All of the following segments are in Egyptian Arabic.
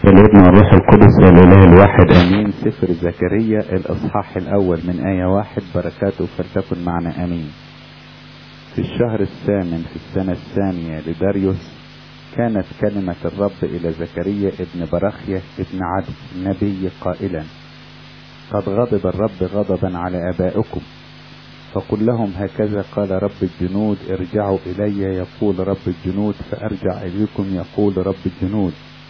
الابن والروح القدس والاله الواحد امين سفر زكريا الاصحاح الاول من ايه واحد بركاته فلتكن معنا امين في الشهر الثامن في السنة الثانية لداريوس كانت كلمة الرب إلى زكريا ابن برخية ابن عبد نبي قائلا قد غضب الرب غضبا على آبائكم فقل لهم هكذا قال رب الجنود ارجعوا إلي يقول رب الجنود فأرجع إليكم يقول رب الجنود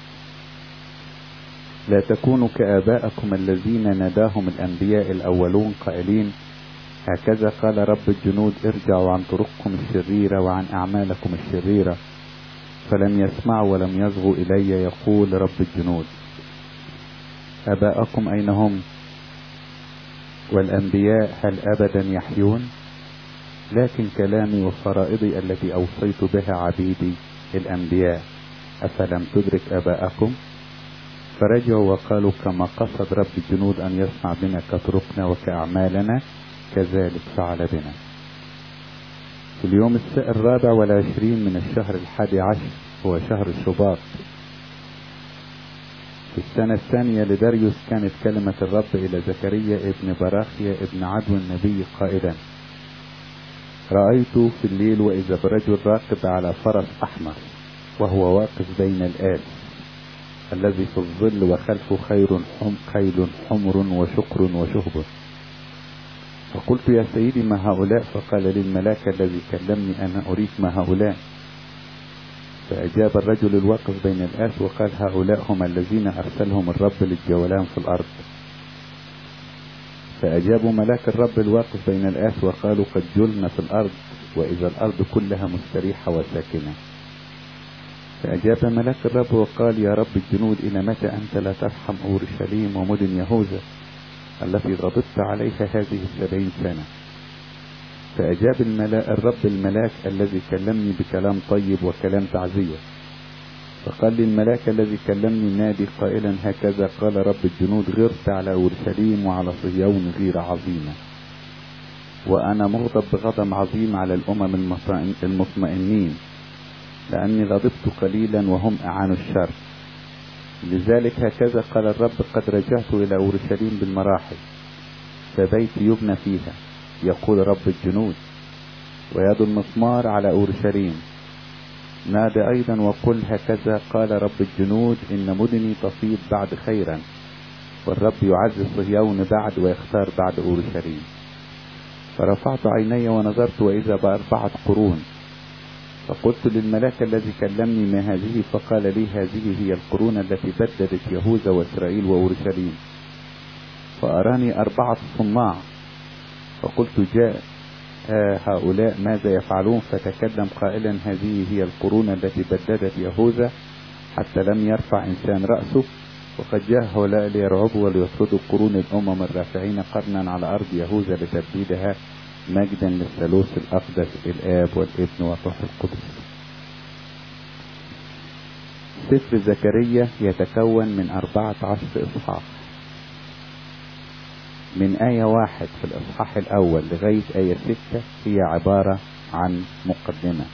لا تكونوا كآبائكم الذين ناداهم الأنبياء الأولون قائلين هكذا قال رب الجنود ارجعوا عن طرقكم الشريرة وعن أعمالكم الشريرة فلم يسمعوا ولم يصغوا إلي يقول رب الجنود أباءكم أين هم والأنبياء هل أبدا يحيون لكن كلامي وفرائضي التي أوصيت بها عبيدي الأنبياء أفلم تدرك أباءكم فرجعوا وقالوا كما قصد رب الجنود أن يصنع بنا كطرقنا وكأعمالنا كذلك فعل بنا في اليوم الرابع والعشرين من الشهر الحادي عشر هو شهر الشباط في السنة الثانية لداريوس كانت كلمة الرب إلى زكريا ابن براخيا ابن عدو النبي قائلا رأيت في الليل وإذا برجل راكب على فرس أحمر وهو واقف بين الآل الذي في الظل وخلفه خير حم خيل حمر وشقر وشهب فقلت يا سيدي ما هؤلاء فقال لي الملاك الذي كلمني أنا أريك ما هؤلاء فأجاب الرجل الواقف بين الآس وقال هؤلاء هم الذين أرسلهم الرب للجولان في الأرض فأجابوا ملاك الرب الواقف بين الآس وقالوا قد جلنا في الأرض وإذا الأرض كلها مستريحة وساكنة فأجاب ملاك الرب وقال يا رب الجنود إلى متى أنت لا ترحم أورشليم ومدن يهوذا التي غضبت عليها هذه السبعين سنة فأجاب الملا... الرب الملاك الذي كلمني بكلام طيب وكلام تعزية فقال لي الملاك الذي كلمني نادي قائلا هكذا قال رب الجنود غرت على أورشليم وعلى صهيون غير عظيمة وأنا مغضب بغضب عظيم على الأمم المطمئنين لأني غضبت قليلا وهم أعانوا الشر لذلك هكذا قال الرب قد رجعت إلى أورشليم بالمراحل فبيت يبنى فيها يقول رب الجنود ويد المسمار على أورشليم نادى أيضا وقل هكذا قال رب الجنود إن مدني تفيض بعد خيرا والرب يعزز صهيون بعد ويختار بعد أورشليم فرفعت عيني ونظرت وإذا بأربعة قرون فقلت للملاك الذي كلمني ما هذه فقال لي هذه هي القرون التي بددت يهوذا وإسرائيل وأورشليم فأراني أربعة صناع فقلت جاء هؤلاء ماذا يفعلون فتكلم قائلا هذه هي القرون التي بددت يهوذا حتى لم يرفع إنسان رأسه وقد جاء هؤلاء ليرعبوا وليطردوا قرون الأمم الرافعين قرنا على أرض يهوذا لتبديدها مجدا للثالوث الأقدس الآب والابن والروح القدس سفر زكريا يتكون من أربعة عشر إصحاح من آية واحد في الإصحاح الأول لغاية آية ستة هي عبارة عن مقدمة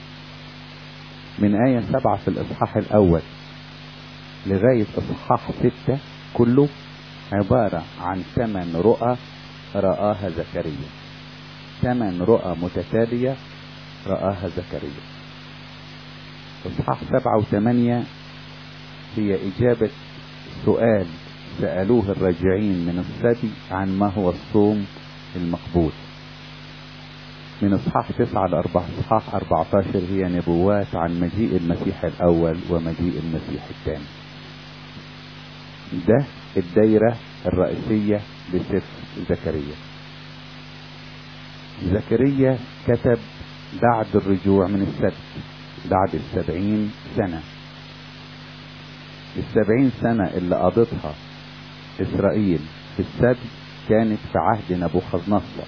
من آية سبعة في الإصحاح الأول لغاية إصحاح ستة كله عبارة عن ثمان رؤى رآها زكريا ثمان رؤى متتالية رآها زكريا إصحاح سبعة وثمانية هي إجابة سؤال سألوه الراجعين من الثدي عن ما هو الصوم المقبول من إصحاح تسعة لأربعة إصحاح أربعة عشر هي نبوات عن مجيء المسيح الأول ومجيء المسيح الثاني ده الدايرة الرئيسية لسفر زكريا زكريا كتب بعد الرجوع من السبت بعد السبعين سنة السبعين سنة اللي قضتها إسرائيل في السبت كانت في عهد نبوخذ نصر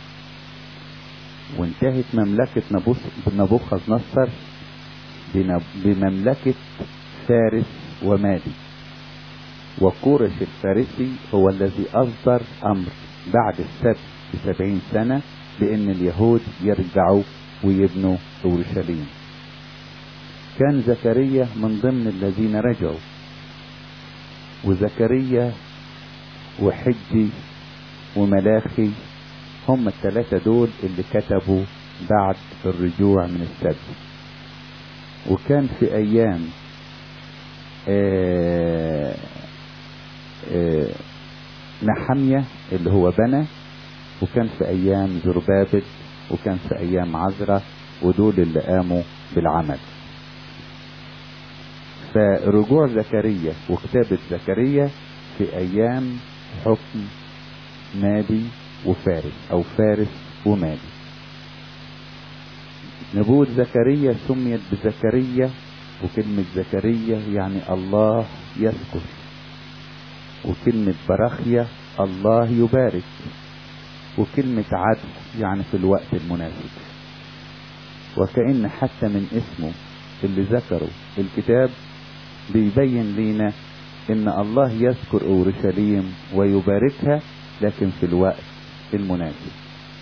وانتهت مملكة نبوخذ نصر بمملكة فارس ومادي وكورش الفارسي هو الذي أصدر أمر بعد السبت بسبعين سنة بأن اليهود يرجعوا ويبنوا أورشليم كان زكريا من ضمن الذين رجعوا وزكريا وحجي وملاخي هم الثلاثة دول اللي كتبوا بعد الرجوع من السبي وكان في أيام آه آه نحمية اللي هو بنى وكان في أيام زربابل وكان في أيام عزرة ودول اللي قاموا بالعمل فرجوع زكريا وكتابة زكريا في أيام حكم مادي وفارس أو فارس ومادي نبوة زكريا سميت بزكريا وكلمة زكريا يعني الله يذكر وكلمة براخيا الله يبارك وكلمة عدل يعني في الوقت المناسب وكأن حتى من اسمه اللي ذكره الكتاب بيبين لنا ان الله يذكر اورشليم ويباركها لكن في الوقت المناسب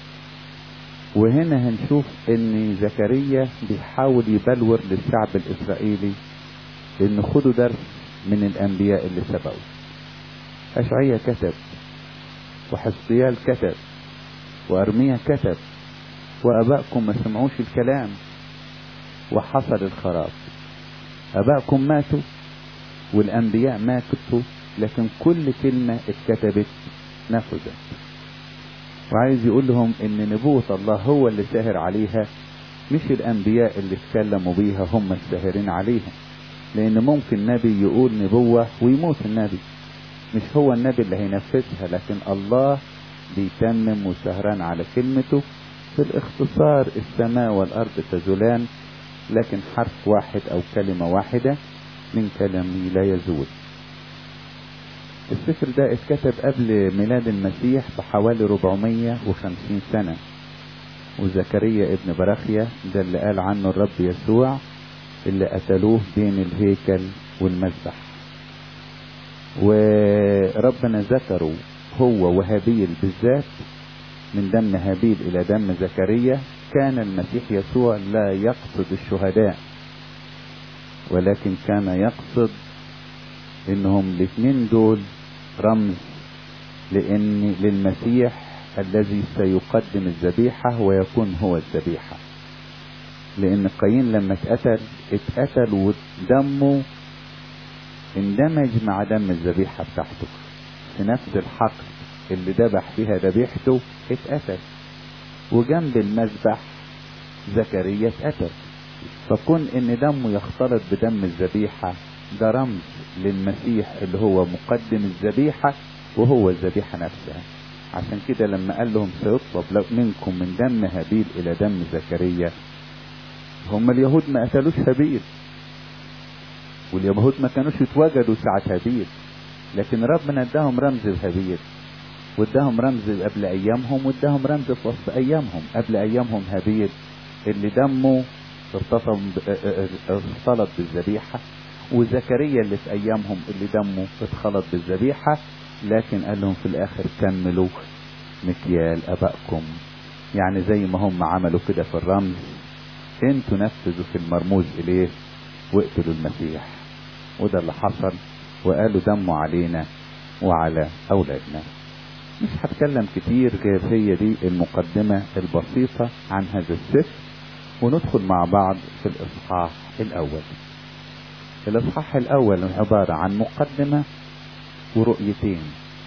وهنا هنشوف ان زكريا بيحاول يبلور للشعب الاسرائيلي ان خدوا درس من الانبياء اللي سبقوا اشعيا كتب وحسقيال كتب وارميا كتب وابائكم ما سمعوش الكلام وحصل الخراب ابائكم ماتوا والانبياء ماتوا لكن كل كلمه اتكتبت نفذت وعايز يقول لهم ان نبوة الله هو اللي ساهر عليها مش الانبياء اللي اتكلموا بيها هم الساهرين عليها لان ممكن نبي يقول نبوة ويموت النبي مش هو النبي اللي هينفذها لكن الله بيتمم وسهران على كلمته في الاختصار السماء والارض تزولان لكن حرف واحد او كلمة واحدة من كلامي لا يزول السفر ده اتكتب قبل ميلاد المسيح بحوالي 450 سنة وزكريا ابن براخيا ده اللي قال عنه الرب يسوع اللي قتلوه بين الهيكل والمذبح وربنا ذكره هو وهابيل بالذات من دم هابيل الى دم زكريا كان المسيح يسوع لا يقصد الشهداء ولكن كان يقصد انهم الاثنين دول رمز لان للمسيح الذي سيقدم الذبيحة ويكون هو الذبيحة لان قايين لما اتقتل اتقتل ودمه اندمج مع دم الذبيحة بتاعته في نفس الحقل اللي ذبح فيها ذبيحته اتقتل وجنب المذبح زكريا اتقتل فكون ان دمه يختلط بدم الذبيحة ده رمز للمسيح اللي هو مقدم الذبيحة وهو الذبيحة نفسها عشان كده لما قال لهم سيطلب منكم من دم هابيل الى دم زكريا هم اليهود ما قتلوش هابيل واليهود ما كانوش يتواجدوا ساعة هابيل لكن ربنا اداهم رمز لهابيل واداهم رمز قبل ايامهم واداهم رمز في وسط ايامهم قبل ايامهم هابيل اللي دمه ارتصم اختلط بالذبيحة وزكريا اللي في ايامهم اللي دمه اتخلط بالذبيحة لكن قال لهم في الاخر كملوا مكيال ابائكم يعني زي ما هم عملوا كده في الرمز انتوا نفذوا في المرموز اليه واقتلوا المسيح وده اللي حصل وقالوا دمه علينا وعلى اولادنا مش هتكلم كتير غير هي دي المقدمة البسيطة عن هذا السفر وندخل مع بعض في الاصحاح الاول الاصحاح الاول عبارة عن مقدمة ورؤيتين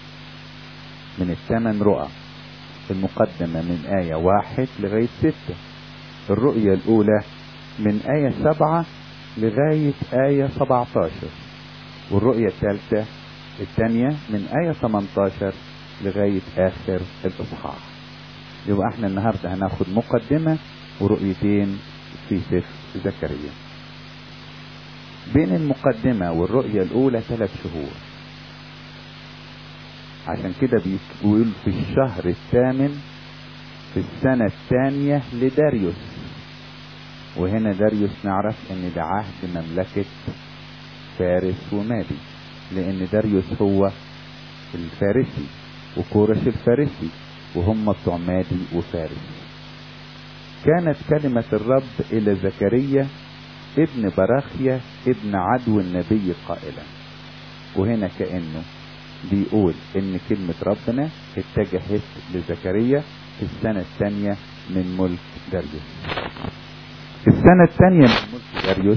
من الثمان رؤى المقدمة من آية واحد لغاية ستة الرؤية الأولى من آية سبعة لغاية آية سبعة عشر والرؤية الثالثة الثانية من آية 18 لغاية آخر الإصحاح يبقى احنا النهاردة هناخد مقدمة ورؤيتين في سفر زكريا بين المقدمة والرؤية الأولى ثلاث شهور عشان كده بيقول في الشهر الثامن في السنة الثانية لداريوس وهنا داريوس نعرف ان ده عهد مملكة فارس ومادي لان داريوس هو الفارسي وكورش الفارسي وهم بتوع مادي وفارس كانت كلمة الرب إلى زكريا ابن براخيا ابن عدو النبي قائلا وهنا كأنه بيقول ان كلمة ربنا اتجهت لزكريا في السنة الثانية من ملك داريوس السنة الثانية من ملك داريوس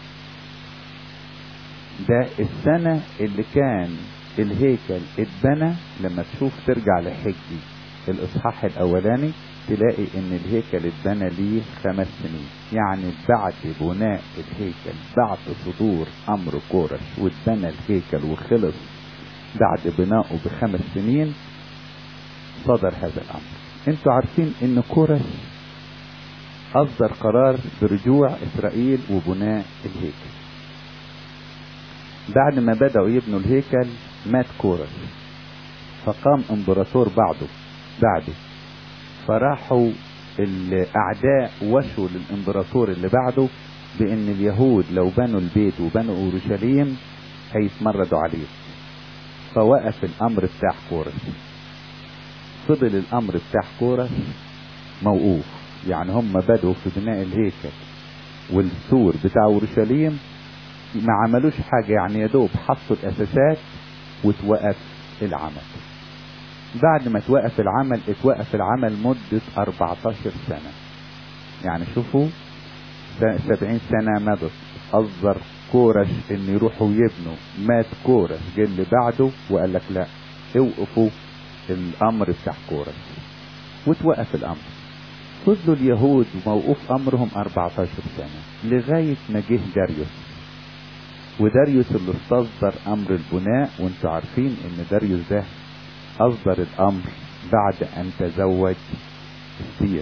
ده السنة اللي كان الهيكل اتبنى لما تشوف ترجع لحجي الاصحاح الاولاني تلاقي ان الهيكل اتبنى ليه خمس سنين يعني بعد بناء الهيكل بعد صدور امر كورش واتبنى الهيكل وخلص بعد بنائه بخمس سنين صدر هذا الامر انتوا عارفين ان كورش اصدر قرار برجوع اسرائيل وبناء الهيكل بعد ما بدأوا يبنوا الهيكل مات كورش فقام امبراطور بعده بعده فراحوا الاعداء وشوا للامبراطور اللي بعده بان اليهود لو بنوا البيت وبنوا اورشليم هيتمردوا عليه فوقف الامر بتاع كورش فضل الامر بتاع كورش موقوف يعني هم بدوا في بناء الهيكل والسور بتاع اورشليم ما عملوش حاجة يعني يا دوب حطوا الاساسات وتوقف العمل بعد ما توقف العمل اتوقف العمل مدة 14 سنة يعني شوفوا 70 سنة مضت أصدر كورش ان يروحوا يبنوا مات كورش جه اللي بعده وقال لك لا اوقفوا الامر بتاع كورش وتوقف الامر فضلوا اليهود موقوف امرهم 14 سنة لغاية ما جه داريوس وداريوس اللي استصدر امر البناء وانتوا عارفين ان داريوس ده اصدر الامر بعد ان تزوج استير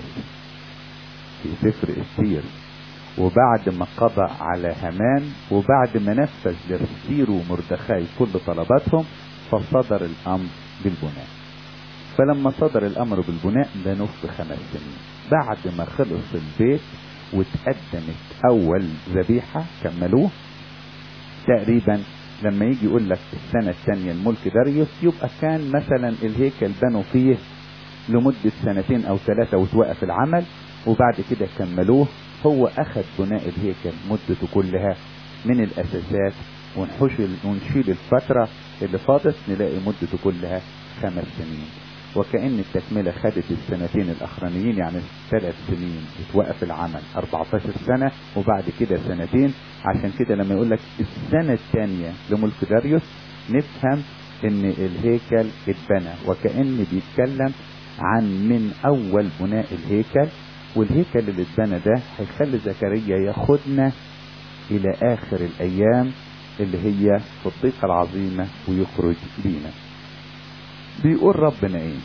في سفر استير وبعد ما قضى على هامان وبعد ما نفذ لاستير ومردخاي كل طلباتهم فصدر الامر بالبناء فلما صدر الامر بالبناء بنوه بخمس سنين بعد ما خلص البيت واتقدمت اول ذبيحة كملوه تقريبا لما يجي يقول لك السنة الثانية الملك داريوس يبقى كان مثلا الهيكل بنوا فيه لمدة سنتين او ثلاثة وتوقف العمل وبعد كده كملوه هو اخذ بناء الهيكل مدته كلها من الاساسات ونحش ونشيل الفترة اللي فاضت نلاقي مدته كلها خمس سنين وكأن التكملة خدت السنتين الأخرانيين يعني ثلاث سنين اتوقف العمل 14 سنة وبعد كده سنتين عشان كده لما يقول لك السنة الثانية لملك داريوس نفهم ان الهيكل اتبنى وكأن بيتكلم عن من أول بناء الهيكل والهيكل اللي اتبنى ده هيخلي زكريا ياخدنا إلى آخر الأيام اللي هي في الضيقة العظيمة ويخرج بينا بيقول ربنا ايه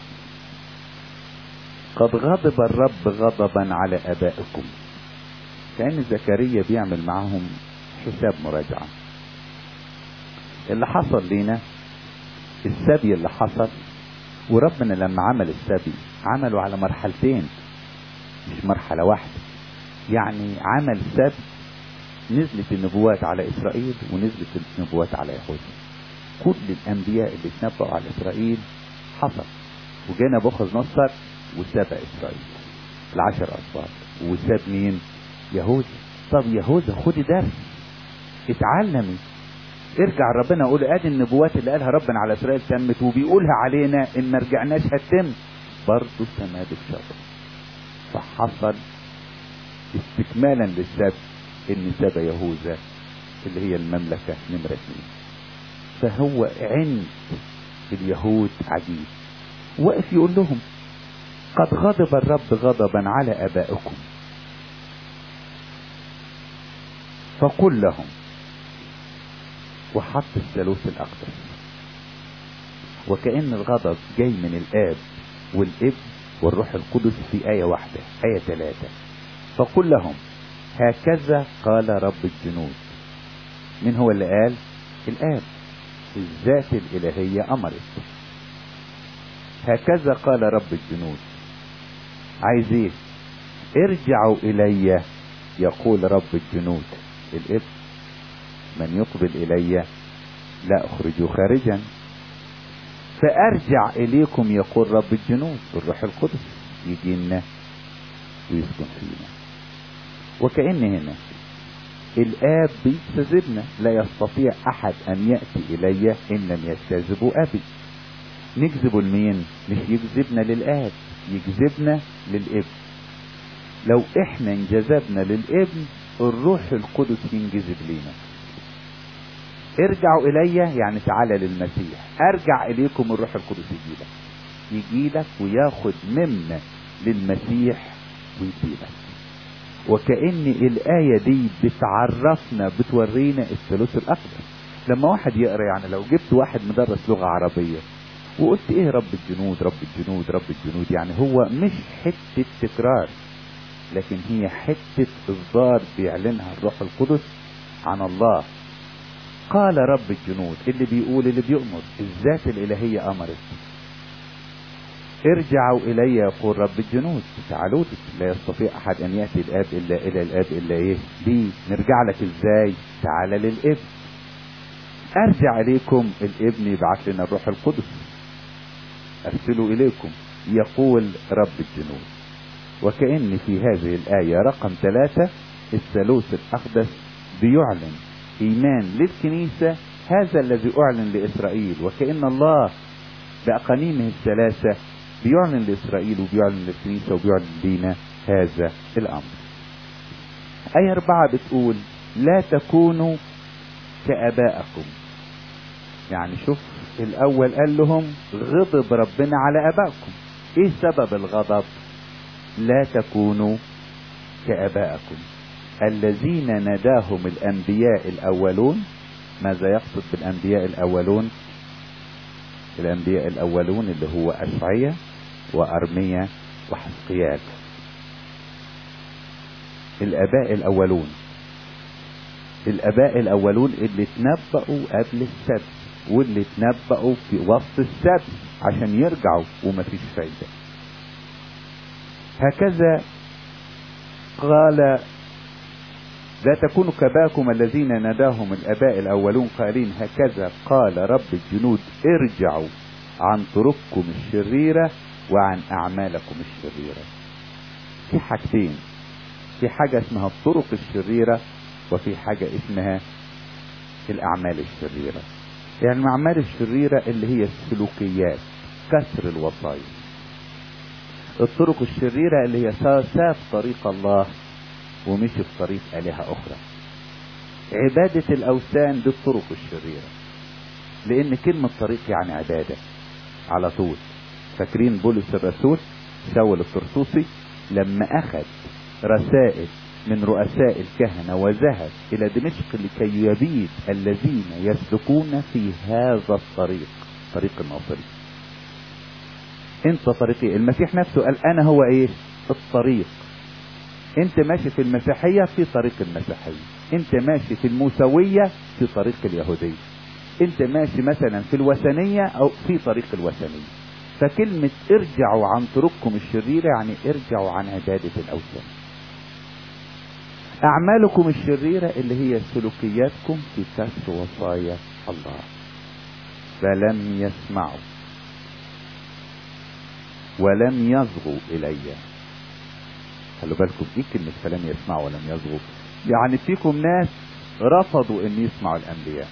قد غضب الرب غضبا على ابائكم كان زكريا بيعمل معاهم حساب مراجعة اللي حصل لينا السبي اللي حصل وربنا لما عمل السبي عمله على مرحلتين مش مرحلة واحدة يعني عمل سبي نزلت النبوات على اسرائيل ونزلت النبوات على يهوذا كل الانبياء اللي اتنبأوا على اسرائيل حصل وجانا بوخذ نصر وساب اسرائيل العشر اسباط وساب مين يهوذا طب يهوذا خدي درس اتعلمي ارجع ربنا قول ادي النبوات اللي قالها ربنا على اسرائيل تمت وبيقولها علينا ان ما رجعناش هتتم برضه تماد الشر فحصل استكمالا للسبت ان ساب يهوذا اللي هي المملكة نمرة اثنين فهو عند اليهود عجيب وقف يقول لهم قد غضب الرب غضبا على ابائكم فقل لهم وحط الثالوث الاقدس وكأن الغضب جاي من الاب والابن والروح القدس في آية واحدة آية ثلاثة فقل لهم هكذا قال رب الجنود من هو اللي قال الآب الذات الإلهية أمرت هكذا قال رب الجنود عايز ايه ارجعوا إلي يقول رب الجنود الابن من يقبل إلي لا أخرجه خارجا فأرجع إليكم يقول رب الجنود بالروح القدس يجي لنا ويسكن فينا وكأن هنا الآب بيجتذبنا لا يستطيع أحد أن يأتي إلي إن لم يجتذبوا أبي نجذبه لمين مش يجذبنا للآب يجذبنا للابن لو احنا انجذبنا للابن الروح القدس ينجذب لينا ارجعوا الي يعني تعالى للمسيح ارجع اليكم الروح القدس يجيلك يجيلك وياخد منا للمسيح ويجيلك وكأن الآية دي بتعرفنا بتورينا الثالوث الأقدس لما واحد يقرا يعني لو جبت واحد مدرس لغة عربية وقلت ايه رب الجنود رب الجنود رب الجنود يعني هو مش حتة تكرار لكن هي حتة إصدار بيعلنها الروح القدس عن الله قال رب الجنود اللي بيقول اللي بيؤمر الذات الإلهية أمرت ارجعوا إلي يقول رب الجنود تعالوا لا يستطيع أحد أن يأتي الآب إلا إلى الآب إلا إيه دي نرجع لك إزاي تعالى للابن أرجع إليكم الابن يبعث لنا الروح القدس أرسلوا إليكم يقول رب الجنود وكأن في هذه الآية رقم ثلاثة الثالوث الأقدس بيعلن إيمان للكنيسة هذا الذي أعلن لإسرائيل وكأن الله بأقانيمه الثلاثة بيعلن لإسرائيل وبيعلن للكنيسة وبيعلن لنا هذا الأمر آية أربعة بتقول لا تكونوا كآبائكم يعني شوف الأول قال لهم غضب ربنا على آبائكم إيه سبب الغضب لا تكونوا كآبائكم الذين ناداهم الأنبياء الأولون ماذا يقصد بالأنبياء الأولون الأنبياء الأولون اللي هو أشعية وأرمية وحسقيال الآباء الأولون الآباء الأولون اللي تنبأوا قبل السبت واللي تنبأوا في وسط السبت عشان يرجعوا ومفيش فايدة هكذا قال لا تكونوا كباكم الذين ناداهم الاباء الاولون قائلين هكذا قال رب الجنود ارجعوا عن طرقكم الشريره وعن اعمالكم الشريره في حاجتين في حاجه اسمها الطرق الشريره وفي حاجه اسمها الاعمال الشريره يعني الاعمال الشريره اللي هي السلوكيات كسر الوصايا الطرق الشريره اللي هي ساب طريق الله ومشي في طريق آلهة أخرى عبادة الأوثان دي الطرق الشريرة لأن كلمة طريق يعني عبادة على طول فاكرين بولس الرسول شاول الطرسوسي لما أخذ رسائل من رؤساء الكهنة وذهب إلى دمشق لكي يبيد الذين يسلكون في هذا الطريق طريق الناصري انت طريقي المسيح نفسه قال انا هو ايه الطريق انت ماشي في المسيحية في طريق المسيحية انت ماشي في الموسوية في طريق اليهودية انت ماشي مثلا في الوثنية او في طريق الوثنية فكلمة ارجعوا عن طرقكم الشريرة يعني ارجعوا عن عبادة الاوثان اعمالكم الشريرة اللي هي سلوكياتكم في كسر وصايا الله فلم يسمعوا ولم يصغوا الي خلوا بالكم ايه كلمة فلم يسمعوا ولم يصغوا يعني فيكم ناس رفضوا ان يسمعوا الانبياء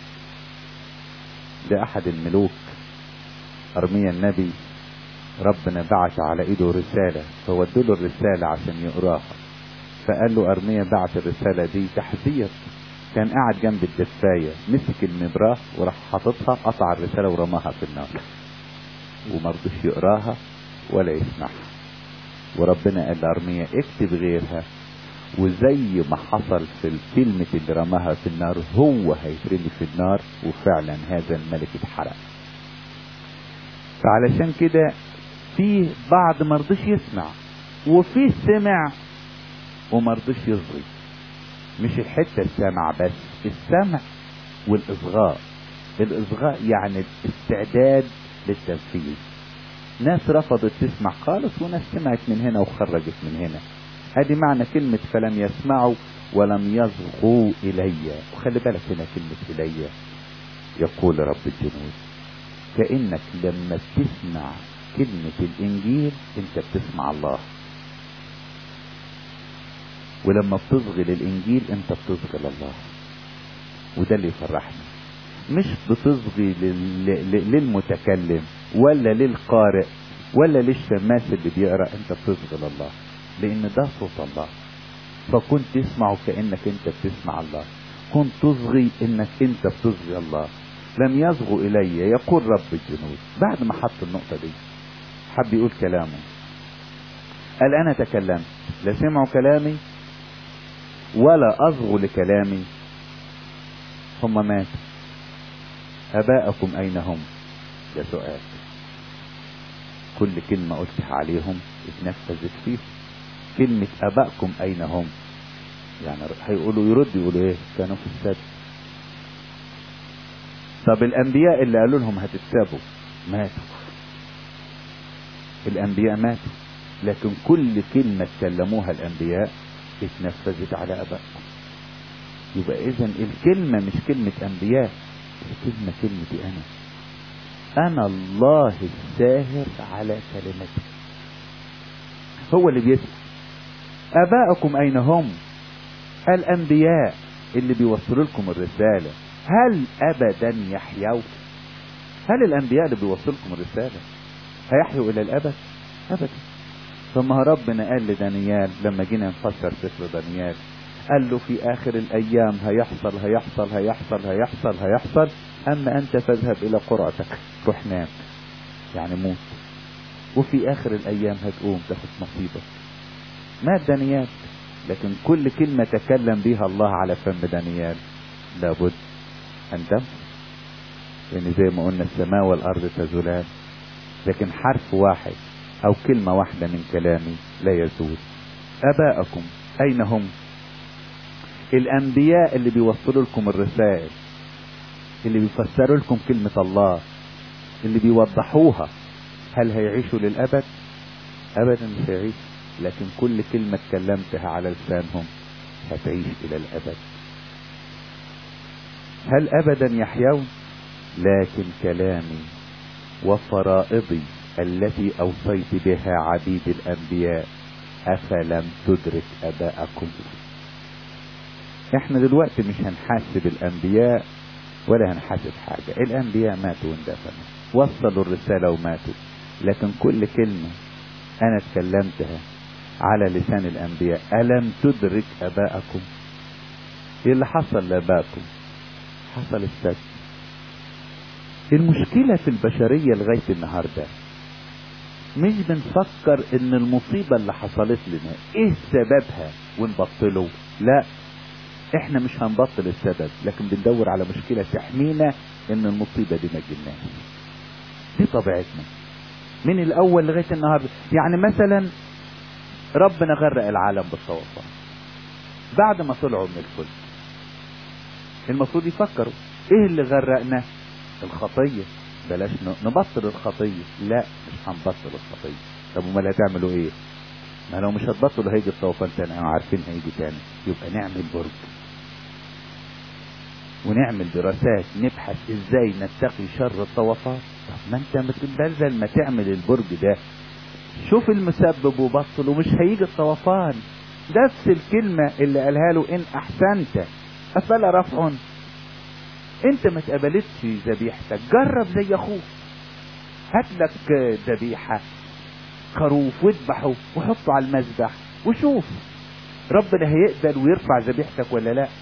ده احد الملوك ارميا النبي ربنا بعت على ايده رسالة فودوا له الرسالة عشان يقراها فقال له ارميا بعت الرسالة دي تحذير كان قاعد جنب الدفاية مسك المبراه وراح حاططها قطع الرسالة ورماها في النار ومرضوش يقراها ولا يسمعها وربنا قال لارميا اكتب غيرها وزي ما حصل في الكلمة اللي رماها في النار هو هيترمي في النار وفعلا هذا الملك اتحرق فعلشان كده في بعض مرضوش يسمع وفي سمع ومرضوش يصغي مش الحتة السمع بس السمع والإصغاء الإصغاء يعني الاستعداد للتنفيذ ناس رفضت تسمع خالص وناس سمعت من هنا وخرجت من هنا ادي معنى كلمة فلم يسمعوا ولم يصغوا الي وخلي بالك هنا كلمة الي يقول رب الجنود كأنك لما تسمع كلمة الانجيل انت بتسمع الله ولما بتصغي للانجيل انت بتصغي لله وده اللي يفرحني مش بتصغي لل... لل- للمتكلم ولا للقارئ ولا للشماس اللي بيقرا انت بتصغي لله لان ده صوت الله فكنت تسمعه كانك انت بتسمع الله كنت تصغي انك انت بتصغي الله لم يصغوا الي يقول رب الجنود بعد ما حط النقطه دي حب يقول كلامه قال انا تكلمت لا سمعوا كلامي ولا اصغوا لكلامي هم ماتوا اباءكم اين هم ده سؤال كل كلمة قلتها عليهم اتنفذت فيهم كلمة ابائكم اين هم يعني هيقولوا يرد يقولوا ايه كانوا في السد طب الانبياء اللي قالوا لهم هتتسابوا ماتوا الانبياء ماتوا لكن كل كلمة اتكلموها الانبياء اتنفذت على ابائهم يبقى اذا الكلمة مش كلمة انبياء الكلمة كلمتي انا انا الله الساهر على كلمتي هو اللي بيسأل ابائكم اين هم الانبياء اللي بيوصلوا لكم الرسالة هل ابدا يحيوا هل الانبياء اللي بيوصلوا لكم الرسالة هيحيوا الى الابد ابدا ثم ربنا قال لدانيال لما جينا نفسر سفر دانيال قال له في اخر الايام هيحصل هيحصل هيحصل هيحصل هيحصل اما انت فاذهب الى قرعتك روح نام يعني موت وفي اخر الايام هتقوم تاخد نصيبك مات دانيال لكن كل كلمة تكلم بها الله على فم دانيال لابد ان تم لان زي ما قلنا السماء والارض تزولان لكن حرف واحد او كلمة واحدة من كلامي لا يزول اباءكم اين هم الانبياء اللي بيوصلوا لكم الرسائل اللي بيفسروا لكم كلمة الله اللي بيوضحوها هل هيعيشوا للابد ابدا مش هيعيش لكن كل كلمة اتكلمتها على لسانهم هتعيش الى الابد هل ابدا يحيون لكن كلامي وفرائضي التي اوصيت بها عبيد الانبياء افلم تدرك اباءكم احنا دلوقتي مش هنحاسب الانبياء ولا هنحاسب حاجة الانبياء ماتوا واندفنوا وصلوا الرسالة وماتوا لكن كل كلمة انا اتكلمتها على لسان الانبياء الم تدرك اباءكم ايه اللي حصل لابائكم حصل السد المشكلة في البشرية لغاية النهاردة مش بنفكر ان المصيبة اللي حصلت لنا ايه سببها ونبطله لا احنا مش هنبطل السبب لكن بندور على مشكلة تحمينا ان المصيبة دي ما تجيلناش دي طبيعتنا من الاول لغاية النهاردة يعني مثلا ربنا غرق العالم بالطوفان بعد ما طلعوا من الفلك المفروض يفكروا ايه اللي غرقنا الخطية بلاش نبطل الخطية لا مش هنبطل الخطية طب امال هتعملوا ايه ما لو مش هتبطلوا هيجي الطوفان تاني او عارفين هيجي تاني يبقى نعمل برج ونعمل دراسات نبحث ازاي نتقي شر الطوفان طب ما انت بدل ما تعمل البرج ده شوف المسبب وبطل ومش هيجي الطوفان نفس الكلمة اللي قالها له ان احسنت افلا رفع انت ما اتقبلتش ذبيحتك جرب زي اخوك هات لك ذبيحة خروف واذبحه وحطه على المذبح وشوف ربنا هيقبل ويرفع ذبيحتك ولا لا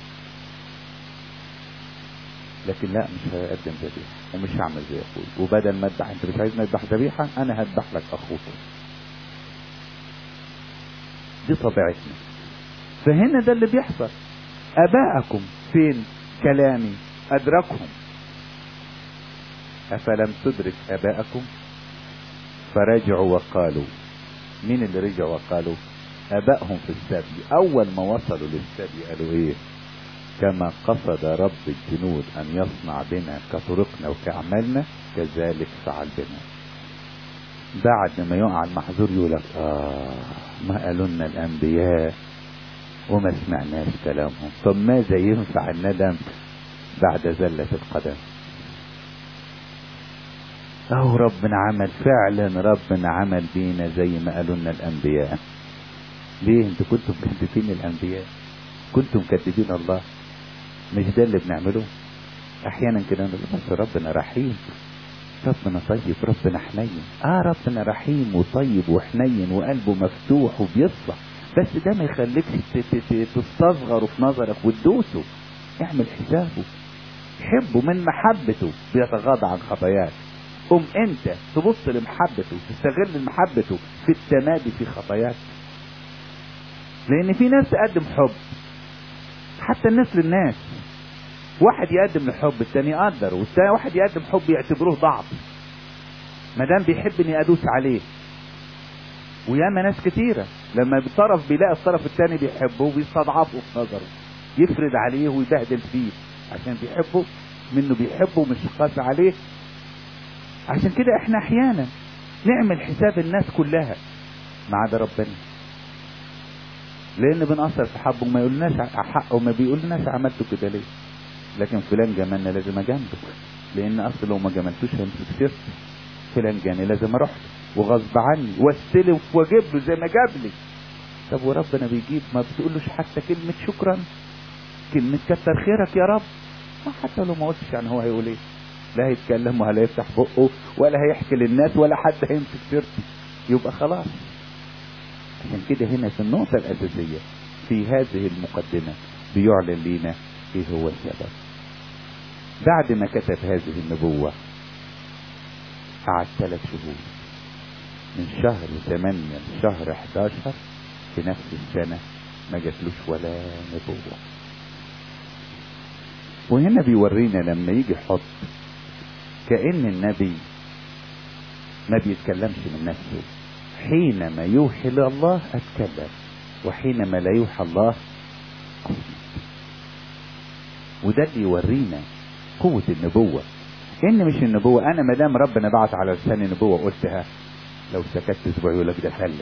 لكن لا مش هقدم ذبيحة ومش هعمل زي اخوي وبدل ما اذبح انت مش عايزني اذبح ذبيحة انا هذبح لك اخوك دي طبيعتنا فهنا ده اللي بيحصل اباءكم فين كلامي ادركهم افلم تدرك اباءكم فرجعوا وقالوا مين اللي رجعوا وقالوا ابائهم في السبي اول ما وصلوا للسبي قالوا ايه كما قصد رب الجنود ان يصنع بنا كطرقنا وكاعمالنا كذلك فعل بنا بعد ما يقع المحظور يقول لك اه ما قالوا لنا الانبياء وما سمعناش كلامهم طب ماذا ينفع الندم بعد زلة القدم اهو ربنا عمل فعلا ربنا عمل بينا زي ما قالوا لنا الانبياء ليه انتوا كنتم مكذبين الانبياء كنتم مكذبين الله مش ده اللي بنعمله احيانا كده نقول بس ربنا رحيم ربنا طيب ربنا حنين اه ربنا رحيم وطيب وحنين وقلبه مفتوح وبيصلح بس ده ما يخليكش ت- ت- ت- تستصغره في نظرك وتدوسه اعمل حسابه حبه من محبته بيتغاضى عن خطاياك قم انت تبص لمحبته تستغل محبته في التمادي في خطاياك لان في ناس تقدم حب حتى الناس للناس واحد يقدم الحب التاني يقدر والتاني واحد يقدم حب يعتبروه ضعف ما دام بيحب اني ادوس عليه وياما ناس كتيرة لما الطرف بيلاقي الطرف التاني بيحبه بيستضعفه في نظره يفرد عليه ويبهدل فيه عشان بيحبه منه بيحبه مش قاسي عليه عشان كده احنا احيانا نعمل حساب الناس كلها ما عدا ربنا لان بنأثر في حبه وما يقولناش حقه وما بيقولناش عملته كده ليه لكن فلان جمالنا لازم اجامله لان اصل لو ما جملتوش هيمسك سيرتي فلان جاني لازم اروح له وغصب عني واستلف واجيب له زي ما جاب لي طب وربنا بيجيب ما بتقولوش حتى كلمة شكرا كلمة كتر خيرك يا رب ما حتى لو ما قلتش يعني هو هيقول ايه لا هيتكلم ولا هيفتح بقه ولا هيحكي للناس ولا حد هيمسك سيرتي يبقى خلاص عشان كده هنا في النقطة الأساسية في هذه المقدمة بيعلن لنا ايه هو السبب بعد ما كتب هذه النبوة قعد ثلاث شهور من شهر ثمانية لشهر 11 في نفس السنة ما جاتلوش ولا نبوة وهنا بيورينا لما يجي يحط كأن النبي ما بيتكلمش من نفسه حينما يوحي لله اتكلم وحينما لا يوحى الله أصمت وده اللي يورينا قوة النبوة ان مش النبوة انا ما دام ربنا بعت على لساني نبوة قلتها لو سكت اسبوع يقول لك ده فلس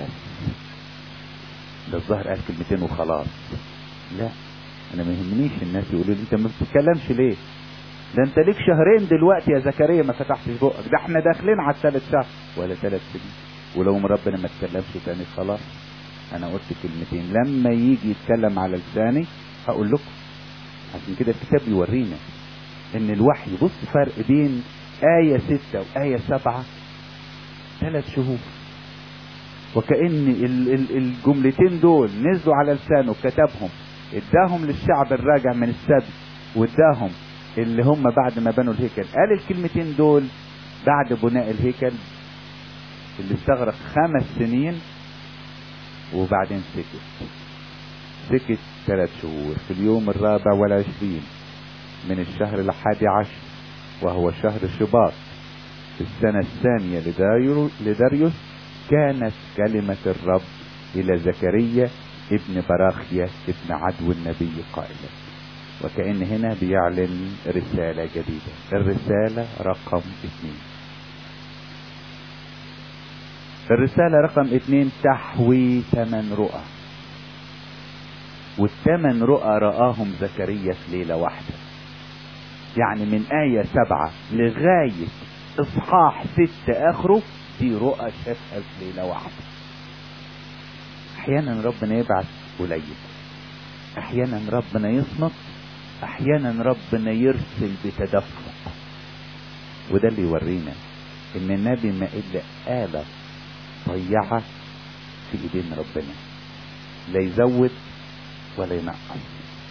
ده الظاهر قال كلمتين وخلاص لا انا ما يهمنيش الناس يقولوا لي انت ما بتتكلمش ليه ده انت ليك شهرين دلوقتي يا زكريا ما فتحتش بقك ده احنا داخلين على الثالث شهر ولا ثلاث سنين ولو ربنا ما اتكلمش تاني خلاص انا قلت كلمتين لما يجي يتكلم على لساني هقول لكم عشان كده الكتاب يورينا ان الوحي بص فرق بين آية ستة وآية سبعة ثلاث شهور وكأن ال- ال- الجملتين دول نزلوا على لسانه كتبهم اداهم للشعب الراجع من السبي واداهم اللي هم بعد ما بنوا الهيكل قال الكلمتين دول بعد بناء الهيكل اللي استغرق خمس سنين وبعدين سكت سكت ثلاث شهور في اليوم الرابع والعشرين من الشهر الحادي عشر وهو شهر شباط في السنة الثانية لدايرو- لداريوس كانت كلمة الرب إلى زكريا ابن براخيا ابن عدو النبي قائلا وكأن هنا بيعلن رسالة جديدة الرسالة رقم اثنين الرسالة رقم اثنين تحوي ثمن رؤى والثمن رؤى رآهم زكريا في ليلة واحدة يعني من آية سبعة لغاية إصحاح ستة آخره دي رؤى شافها في ليلة واحدة أحيانا ربنا يبعث قليل أحيانا ربنا يصمت أحيانا ربنا يرسل بتدفق وده اللي يورينا إن النبي ما إلا آلة ضيعة في إيدين ربنا لا يزود ولا ينقص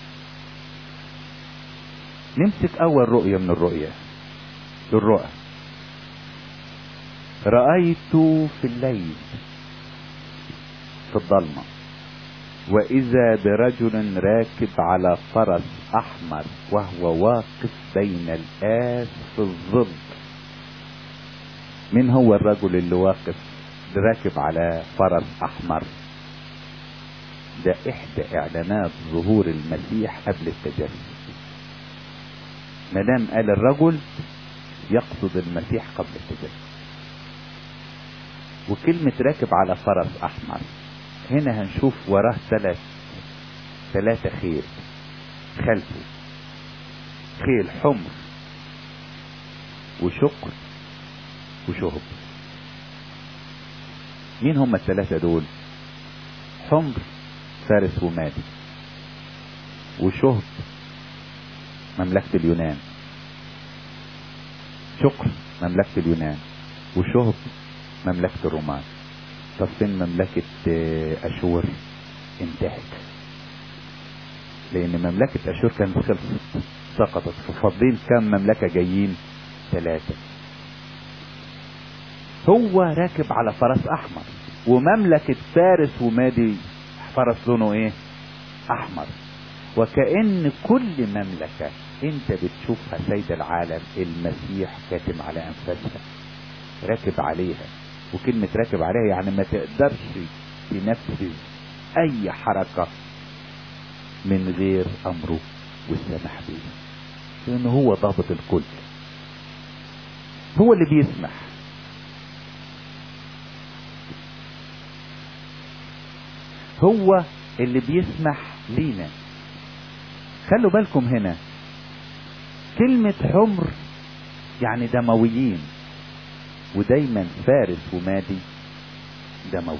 نمسك أول رؤية من الرؤية الرؤى رأيت في الليل في الضلمة وإذا برجل راكب على فرس أحمر وهو واقف بين الآس في الظل من هو الرجل اللي واقف راكب على فرس أحمر ده إحدى إعلانات ظهور المسيح قبل التجسد ما دام قال الرجل يقصد المسيح قبل التجسد وكلمة راكب على فرس أحمر هنا هنشوف وراه ثلاث ثلاثة خيل خلفه خيل حمر وشقر وشهب مين هم الثلاثة دول حمر فارس ومادي وشهب مملكة اليونان شقر مملكة اليونان وشهب مملكة الرومان طب فين مملكة أشور انتهت لأن مملكة أشور كانت خلصت سقطت ففاضلين كم مملكة جايين ثلاثة هو راكب على فرس أحمر ومملكة فارس ومادي فرس لونه ايه احمر وكأن كل مملكة انت بتشوفها سيد العالم المسيح كاتم على انفاسها راكب عليها وكلمة راكب عليها يعني ما تقدرش تنفذ اي حركة من غير امره والسمح به لان هو ضابط الكل هو اللي بيسمح هو اللي بيسمح لينا خلوا بالكم هنا كلمة حمر يعني دمويين ودايما فارس ومادي دموي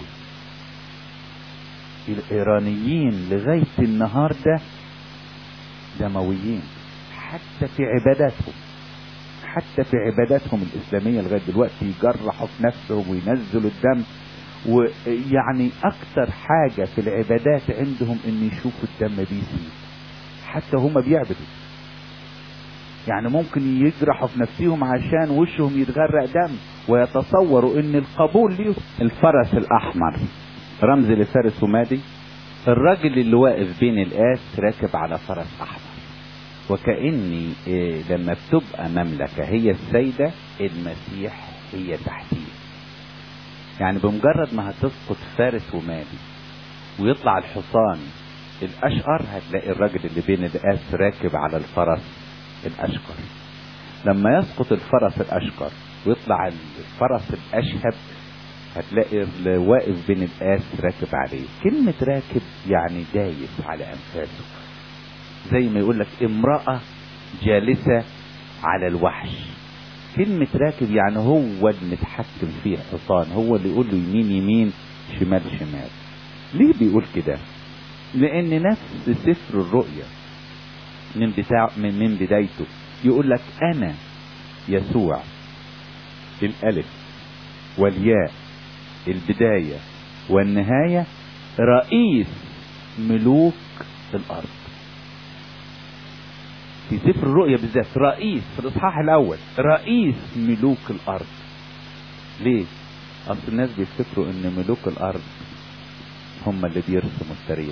الإيرانيين لغاية النهار ده دمويين حتى في عباداتهم حتى في عباداتهم الإسلامية لغاية دلوقتي يجرحوا في نفسهم وينزلوا الدم ويعني اكتر حاجة في العبادات عندهم ان يشوفوا الدم بيسيل حتى هم بيعبدوا يعني ممكن يجرحوا في نفسهم عشان وشهم يتغرق دم ويتصوروا ان القبول ليه الفرس الاحمر رمز لفارس ومادي الراجل اللي واقف بين القاس راكب على فرس احمر وكأني إيه لما بتبقى مملكة هي السيدة المسيح هي تحتيه يعني بمجرد ما هتسقط فارس ومالي ويطلع الحصان الاشقر هتلاقي الراجل اللي بين القاس راكب على الفرس الاشقر لما يسقط الفرس الاشقر ويطلع الفرس الاشهب هتلاقي اللي واقف بين القاس راكب عليه كلمة راكب يعني دايس على انفاسه زي ما يقول لك امرأة جالسة على الوحش كلمة راكب يعني هو المتحكم فيه الحصان هو اللي يقول له يمين يمين شمال شمال ليه بيقول كده لان نفس سفر الرؤيا من بتاع من, من بدايته يقول لك انا يسوع الالف والياء البداية والنهاية رئيس ملوك الارض في سفر الرؤيا بالذات رئيس في الاصحاح الاول رئيس ملوك الارض ليه اصل الناس بيفتكروا ان ملوك الارض هم اللي بيرسموا التاريخ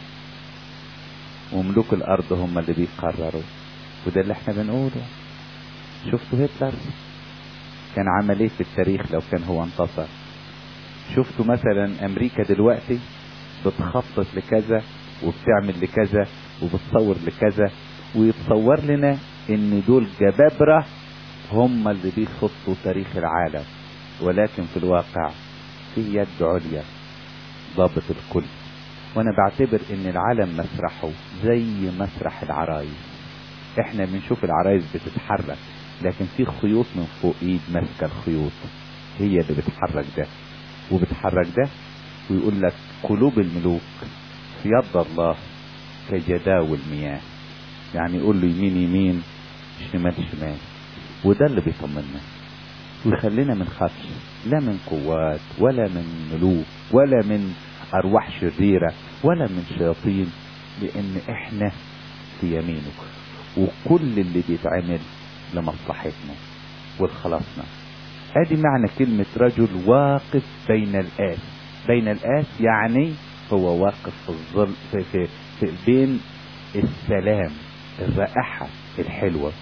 وملوك الارض هم اللي بيقرروا وده اللي احنا بنقوله شفتوا هتلر كان عمل ايه في التاريخ لو كان هو انتصر شفتوا مثلا امريكا دلوقتي بتخطط لكذا وبتعمل لكذا وبتصور لكذا ويتصور لنا ان دول جبابرة هم اللي بيخطوا تاريخ العالم ولكن في الواقع في يد عليا ضابط الكل وانا بعتبر ان العالم مسرحه زي مسرح العرايس احنا بنشوف العرايس بتتحرك لكن في خيوط من فوق ايد ماسكه الخيوط هي اللي بتحرك ده وبتحرك ده ويقول لك قلوب الملوك في يد الله كجداول مياه يعني يقول له يمين يمين شمال شمال وده اللي بيطمنا ويخلينا من خافش لا من قوات ولا من ملوك ولا من ارواح شريره ولا من شياطين لان احنا في يمينك وكل اللي بيتعمل لمصلحتنا ولخلاصنا ادي معنى كلمة رجل واقف بين الآس بين الآس يعني هو واقف في الظل في, في, في بين السلام الرائحة الحلوة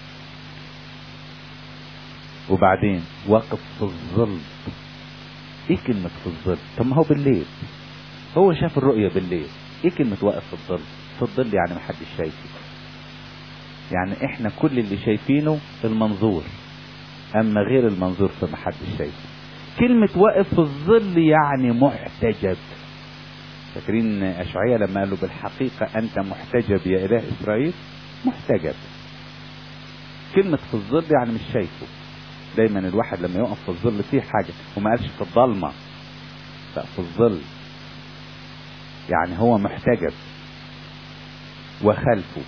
وبعدين واقف في الظل ايه كلمة في الظل طب ما هو بالليل هو شاف الرؤية بالليل ايه كلمة واقف في الظل في الظل يعني محدش شايفه يعني احنا كل اللي شايفينه المنظور اما غير المنظور فمحدش شايفه كلمة واقف في الظل يعني محتجب فاكرين اشعياء لما قالوا بالحقيقة انت محتجب يا اله اسرائيل محتجب كلمة في الظل يعني مش شايفه دايما الواحد لما يقف في الظل فيه حاجة وما قالش في الضلمة لا في الظل يعني هو محتجب وخلفه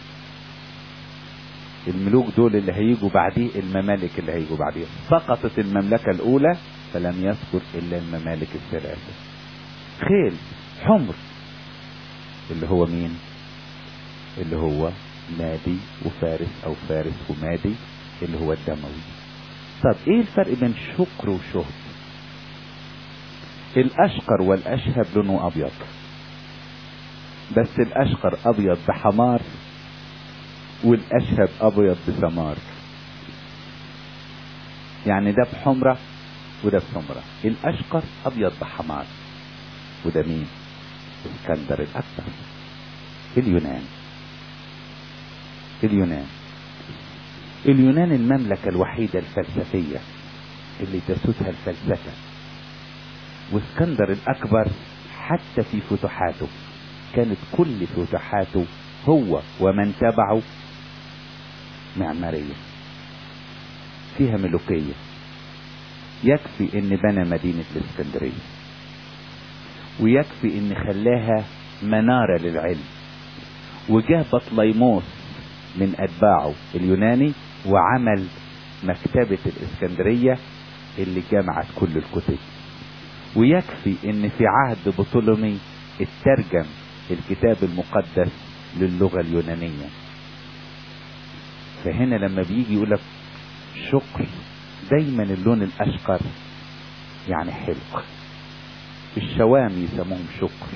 الملوك دول اللي هيجوا بعديه الممالك اللي هيجوا بعديه سقطت المملكة الأولى فلم يذكر إلا الممالك الثلاثة خيل حمر اللي هو مين اللي هو مادي وفارس أو فارس ومادي اللي هو الدموي طب ايه الفرق بين شكر وشهد الاشقر والاشهب لونه ابيض بس الاشقر ابيض بحمار والاشهب ابيض بسمار يعني ده بحمرة وده بسمرة الاشقر ابيض بحمار وده مين اسكندر الاكبر اليونان اليونان اليونان المملكة الوحيدة الفلسفية اللي تسودها الفلسفة واسكندر الأكبر حتى في فتوحاته كانت كل فتوحاته هو ومن تبعه معمارية فيها ملوكية يكفي ان بنى مدينة الاسكندرية ويكفي ان خلاها منارة للعلم وجاه بطليموس من اتباعه اليوناني وعمل مكتبة الاسكندرية اللي جمعت كل الكتب ويكفي ان في عهد بطولمي اترجم الكتاب المقدس للغة اليونانية فهنا لما بيجي يقولك شكر دايما اللون الاشقر يعني حلو الشوام يسموهم شكر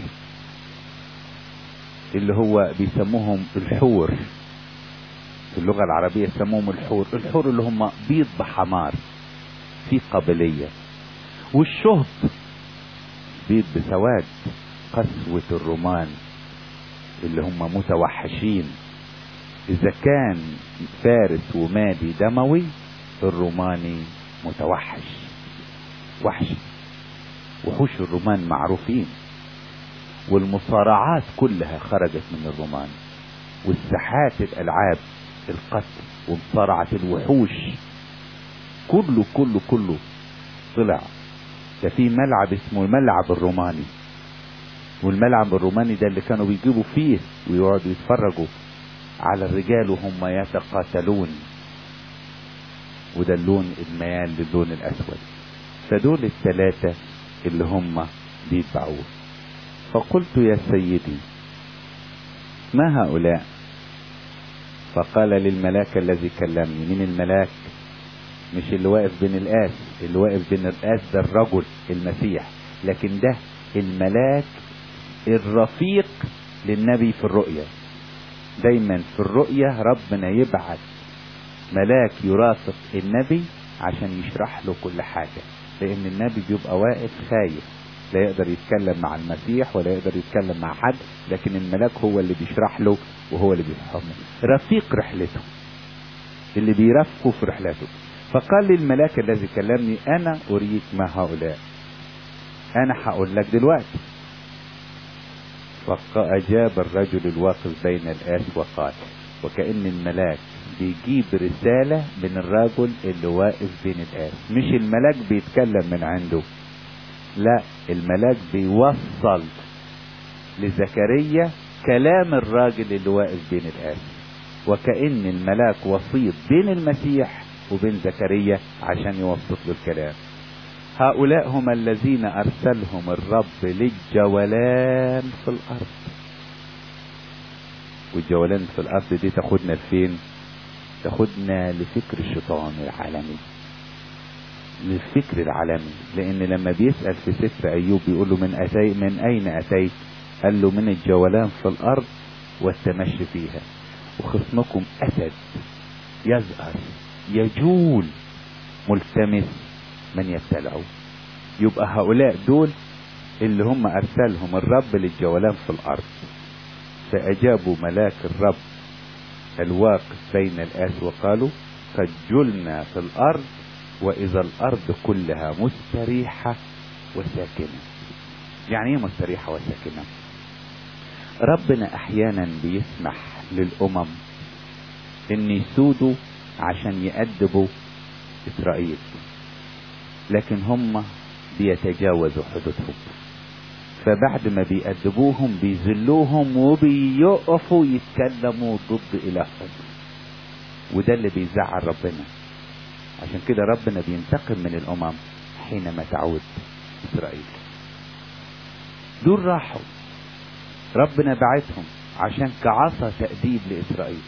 اللي هو بيسموهم الحور في اللغة العربية يسموهم الحور الحور اللي هم بيض بحمار في قابلية والشهد بيض بسواد قسوة الرومان اللي هم متوحشين إذا كان فارس ومادي دموي الروماني متوحش وحش وحوش الرومان معروفين والمصارعات كلها خرجت من الرومان والساحات الألعاب القتل ومصارعة الوحوش كله كله كله طلع ده في ملعب اسمه الملعب الروماني والملعب الروماني ده اللي كانوا بيجيبوا فيه ويقعدوا يتفرجوا على الرجال وهم يتقاتلون وده اللون الميال للون الاسود فدول الثلاثة اللي هم بيتبعوه فقلت يا سيدي ما هؤلاء فقال للملاك الذي كلمني من الملاك مش اللي واقف بين القاس اللي واقف بين القاس ده الرجل المسيح لكن ده الملاك الرفيق للنبي في الرؤيا دايما في الرؤيا ربنا يبعث ملاك يرافق النبي عشان يشرح له كل حاجة لان النبي بيبقى واقف خايف لا يقدر يتكلم مع المسيح ولا يقدر يتكلم مع حد لكن الملاك هو اللي بيشرح له وهو اللي بيفهمه رفيق رحلته اللي بيرافقه في رحلته فقال لي الملاك الذي كلمني انا اريك ما هؤلاء انا هقول لك دلوقتي فأجاب الرجل الواقف بين الآس وقال وكأن الملاك بيجيب رسالة من الرجل اللي واقف بين الآس مش الملاك بيتكلم من عنده لا الملاك بيوصل لزكريا كلام الراجل اللي واقف بين الآس وكأن الملاك وسيط بين المسيح وبين زكريا عشان يوسط له الكلام هؤلاء هم الذين أرسلهم الرب للجولان في الأرض والجولان في الأرض دي تاخدنا لفين تاخدنا لفكر الشيطان العالمي للفكر العالمي لأن لما بيسأل في سفر أيوب بيقول له من أتي من أين أتيت قال له من الجولان في الأرض والتمشي فيها وخصمكم أسد يزأر يجول ملتمس من يبتلعه يبقى هؤلاء دول اللي هم أرسلهم الرب للجولان في الأرض فأجابوا ملاك الرب الواقف بين الآس وقالوا قد جلنا في الأرض وإذا الأرض كلها مستريحة وساكنة يعني ايه مستريحة وساكنة ربنا أحيانا بيسمح للأمم إن يسودوا عشان يأدبوا إسرائيل لكن هم بيتجاوزوا حدودهم فبعد ما بيأدبوهم بيذلوهم وبيقفوا يتكلموا ضد إلههم وده اللي بيزعل ربنا عشان كده ربنا بينتقم من الأمم حينما تعود إسرائيل دول راحوا ربنا بعتهم عشان كعصا تأديب لإسرائيل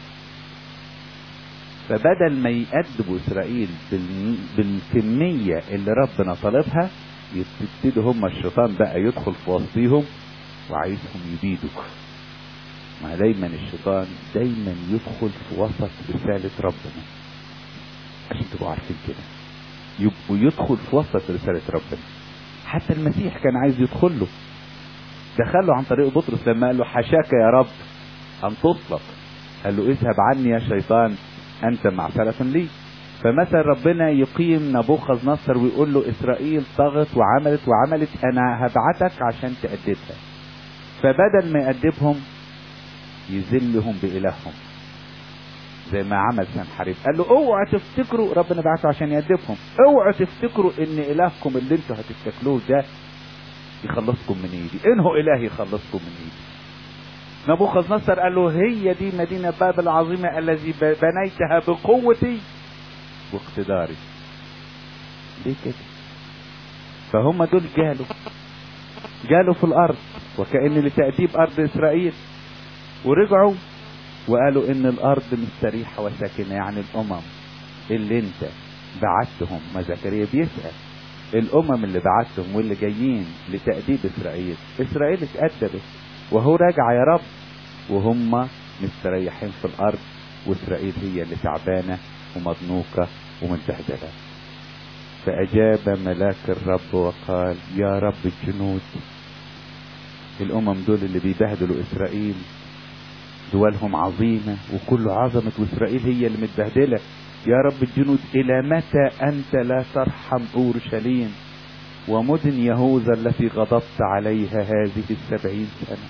فبدل ما يأدبوا إسرائيل بال- بالكمية اللي ربنا طالبها يبتدوا هم الشيطان بقى يدخل في وسطيهم وعايزهم يبيدوا ما دايما الشيطان دايما يدخل في وسط رسالة ربنا عشان تبقوا عارفين كده يبقوا يدخل في وسط رسالة ربنا حتى المسيح كان عايز يدخل له دخله عن طريق بطرس لما قال له حشاك يا رب أن تطلق قال له اذهب عني يا شيطان أنت معسرة لي فمثل ربنا يقيم نبوخذ نصر ويقول له إسرائيل طغت وعملت وعملت أنا هبعتك عشان تأدبها فبدل ما يأدبهم يذلهم بإلههم زي ما عمل سنحريب قال له اوعوا تفتكروا ربنا بعته عشان يأدبهم اوعوا تفتكروا ان الهكم اللي انتوا هتتكلوه ده يخلصكم من ايدي انه اله يخلصكم من ايدي نبوخذ نصر قال له هي دي مدينة بابل العظيمة الذي ب- بنيتها بقوتي واقتداري ليه كده فهم دول جالوا جالوا في الارض وكأن لتأديب ارض اسرائيل ورجعوا وقالوا ان الارض مستريحة وساكنة يعني الامم اللي انت بعتهم ما زكريا بيسأل الامم اللي بعتهم واللي جايين لتأديب اسرائيل اسرائيل اتأدبت وهو راجع يا رب وهم مستريحين في الارض واسرائيل هي اللي تعبانة ومضنوكة ومتبهدلة فأجاب ملاك الرب وقال يا رب الجنود الأمم دول اللي بيبهدلوا إسرائيل دولهم عظيمة وكل عظمة وإسرائيل هي اللي متبهدلة يا رب الجنود إلى متى أنت لا ترحم أورشليم ومدن يهوذا التي غضبت عليها هذه السبعين سنة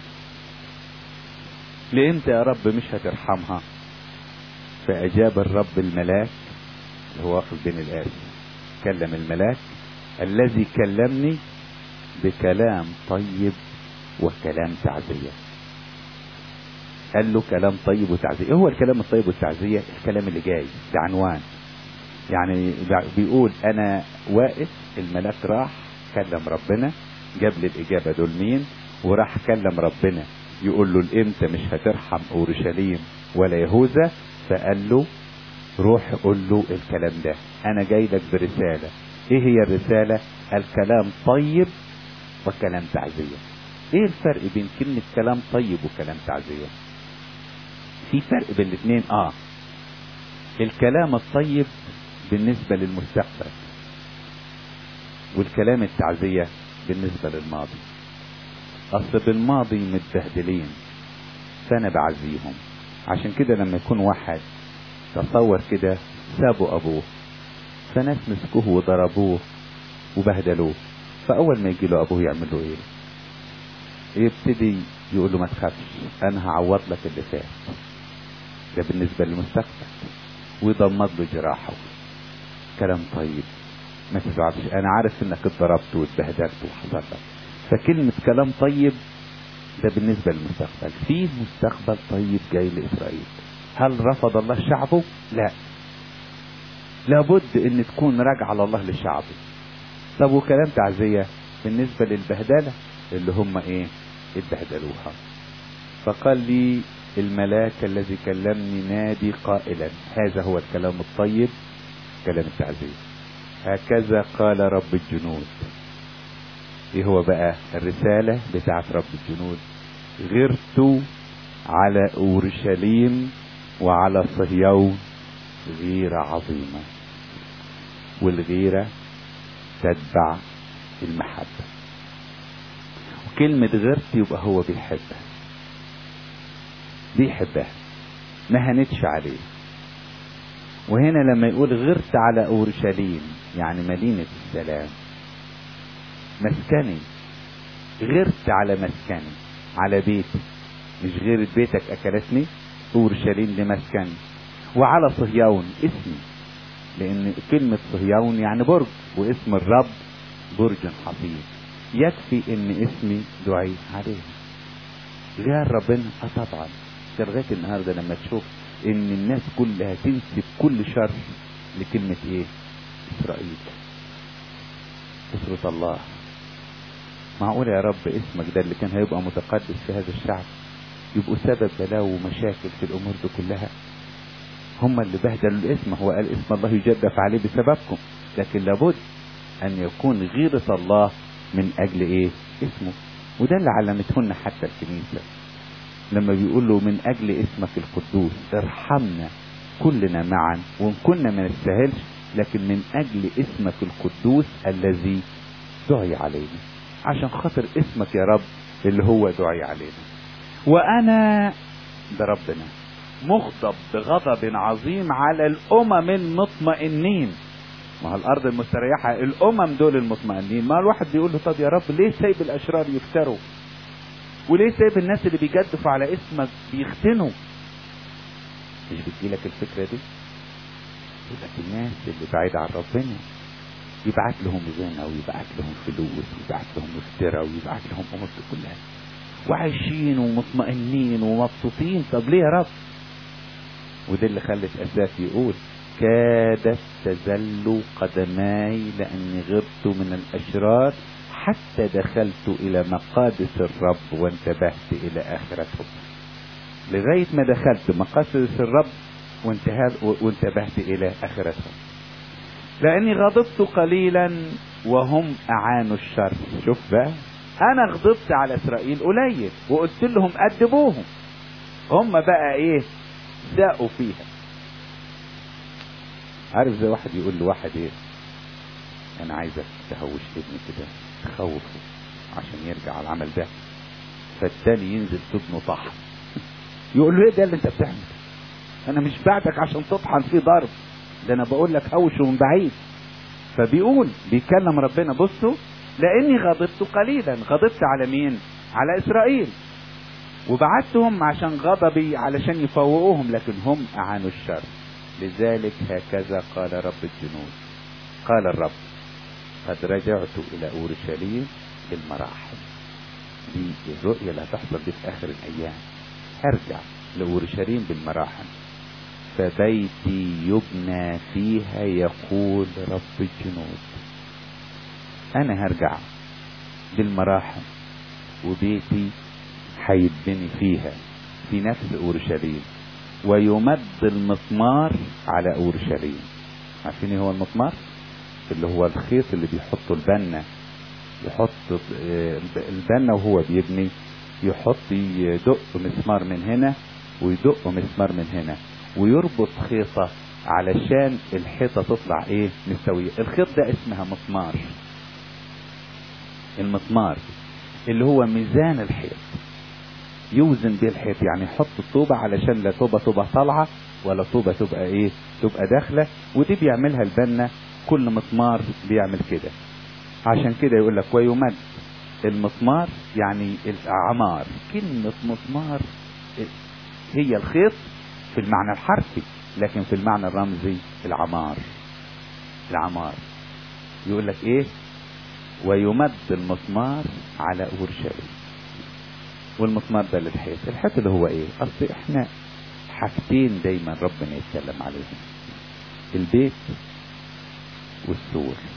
لإمتى يا رب مش هترحمها فأجاب الرب الملاك اللي هو واقف بين الآية كلم الملاك الذي كلمني بكلام طيب وكلام تعزية قال له كلام طيب وتعزية ايه هو الكلام الطيب والتعزية الكلام اللي جاي ده عنوان يعني بيقول انا واقف الملاك راح كلم ربنا جاب لي الاجابه دول مين وراح كلم ربنا يقول له الامتى مش هترحم اورشليم ولا يهوذا فقال له روح قول له الكلام ده انا جاي لك برساله ايه هي الرساله الكلام طيب وكلام تعزيه ايه الفرق بين كلمه كلام طيب وكلام تعزيه في فرق بين الاثنين اه الكلام الطيب بالنسبة للمستقبل والكلام التعزية بالنسبة للماضي أصل بالماضي متبهدلين فأنا بعزيهم عشان كده لما يكون واحد تصور كده سابوا أبوه فناس مسكوه وضربوه وبهدلوه فأول ما يجي له أبوه يعمل له إيه؟ يبتدي يقول له ما تخافش أنا هعوض لك اللي فات ده بالنسبة للمستقبل ويضمد له جراحه كلام طيب ما تزعلش انا عارف انك اتضربت واتبهدلت وحصل لك فكلمة كلام طيب ده بالنسبة للمستقبل في مستقبل طيب جاي لإسرائيل هل رفض الله شعبه؟ لا لابد ان تكون راجعة على الله لشعبه طب وكلام تعزية بالنسبة للبهدلة اللي هم ايه اتبهدلوها فقال لي الملاك الذي كلمني نادي قائلا هذا هو الكلام الطيب كلام التعزية هكذا قال رب الجنود ايه هو بقى الرسالة بتاعت رب الجنود غرت على اورشليم وعلى صهيون غيرة عظيمة والغيرة تتبع المحبة وكلمة غرت يبقى هو بيحبها بيحبها ما هنتش عليه وهنا لما يقول غرت على اورشليم يعني مدينة السلام مسكني غرت على مسكني على بيتي مش غير بيتك اكلتني اورشليم لمسكني وعلى صهيون اسمي لان كلمة صهيون يعني برج واسم الرب برج حصين يكفي ان اسمي دعي عليه غير ربنا اه طبعا لغايه النهارده لما تشوف ان الناس كلها تنسب كل شر لكلمه ايه اسرائيل اسره الله معقول يا رب اسمك ده اللي كان هيبقى متقدس في هذا الشعب يبقوا سبب بلاوي ومشاكل في الامور دي كلها هم اللي بهدلوا الاسم هو قال اسم الله يجدف عليه بسببكم لكن لابد ان يكون غيرة الله من اجل ايه اسمه وده اللي علمته لنا حتى الكنيسة لما بيقول له من اجل اسمك القدوس ارحمنا كلنا معا وان كنا ما نستاهلش لكن من اجل اسمك القدوس الذي دعي علينا عشان خاطر اسمك يا رب اللي هو دعي علينا وانا ده ربنا مغضب بغضب عظيم على الامم المطمئنين ما هو الارض المستريحه الامم دول المطمئنين ما الواحد بيقول له طب يا رب ليه سايب الاشرار يفتروا وليه سايب الناس اللي بيجدفوا على اسمك بيختنوا مش بتجيلك الفكره دي يقول لك الناس اللي بعيدة عن ربنا يبعت لهم غنى ويبعت لهم فلوس ويبعت لهم افتراء ويبعت لهم امور دي كلها وعايشين ومطمئنين ومبسوطين طب ليه يا رب وده اللي خلت اساف يقول كادت تزل قدماي لاني غرت من الاشرار حتى دخلت الى مقادس الرب وانتبهت الى اخرتهم لغايه ما دخلت مقادس الرب وانتهت وانتبهت الى اخرتهم لاني غضبت قليلا وهم اعانوا الشر شوف بقى انا غضبت على اسرائيل قليل وقلت لهم ادبوهم هم بقى ايه ساقوا فيها عارف زي واحد يقول لواحد ايه انا عايزك تهوش ابني كده تخوفه عشان يرجع على العمل ده فالتاني ينزل سجنه طحن يقول له ايه ده اللي انت بتعمله انا مش بعدك عشان تطحن فيه ضرب ده انا بقول لك هوشه من بعيد فبيقول بيكلم ربنا بصوا لاني غضبت قليلا غضبت على مين على اسرائيل وبعتهم عشان غضبي علشان يفوقوهم لكن هم اعانوا الشر لذلك هكذا قال رب الجنود قال الرب قد رجعت الى اورشليم بالمراحل دي الرؤيه اللي هتحصل دي في اخر الايام هرجع لاورشليم بالمراحل فبيتي يبنى فيها يقول رب الجنود انا هرجع بالمراحل وبيتي هيتبني فيها في نفس اورشليم ويمد المسمار على اورشليم عارفين ايه هو المسمار اللي هو الخيط اللي بيحطه البنا يحط البنا وهو بيبني يحط يدق مسمار من هنا ويدق مسمار من هنا ويربط خيطة علشان الحيطة تطلع ايه مستوية الخيط ده اسمها مسمار المسمار اللي هو ميزان الحيط يوزن بيه الحيط يعني يحط الطوبة علشان لا طوبة تبقى طالعة ولا طوبة تبقى ايه تبقى داخلة ودي بيعملها البنا كل مسمار بيعمل كده عشان كده يقول لك ويمد المسمار يعني الاعمار كلمة مسمار هي الخيط في المعنى الحرفي لكن في المعنى الرمزي العمار العمار يقول لك ايه ويمد المسمار على اورشليم والمسمار ده للحيط الحيط اللي هو ايه اصل احنا حاجتين دايما ربنا يتكلم عليهم البيت والسور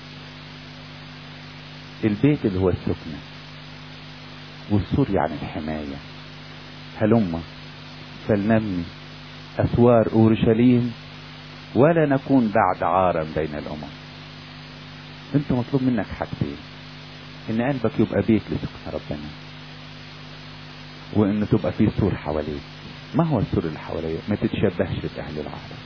البيت اللي هو السكنة والسور يعني الحماية هلم فلنبني أسوار أورشليم ولا نكون بعد عارا بين الأمم انت مطلوب منك حاجتين ان قلبك يبقى بيت لسكن ربنا وان تبقى فيه سور حواليك ما هو السور اللي حواليك ما تتشبهش باهل العالم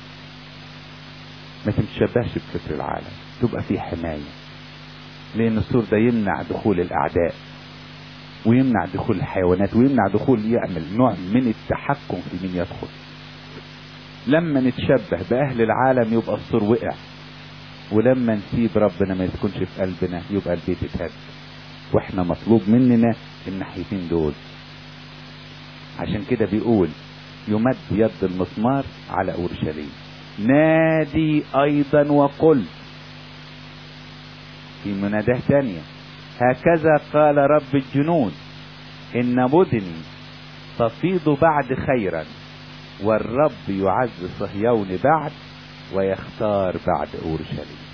ما تتشبهش بفكر العالم تبقى فيه حماية لان السور ده يمنع دخول الاعداء ويمنع دخول الحيوانات ويمنع دخول يعمل نوع من التحكم في مين يدخل لما نتشبه باهل العالم يبقى السور وقع ولما نسيب ربنا ما يسكنش في قلبنا يبقى البيت اتهد واحنا مطلوب مننا الناحيتين دول عشان كده بيقول يمد يد المسمار على اورشليم نادي ايضا وقل في مناداه ثانيه هكذا قال رب الجنود إن مدني تفيض بعد خيرا والرب يعز صهيون بعد ويختار بعد أورشليم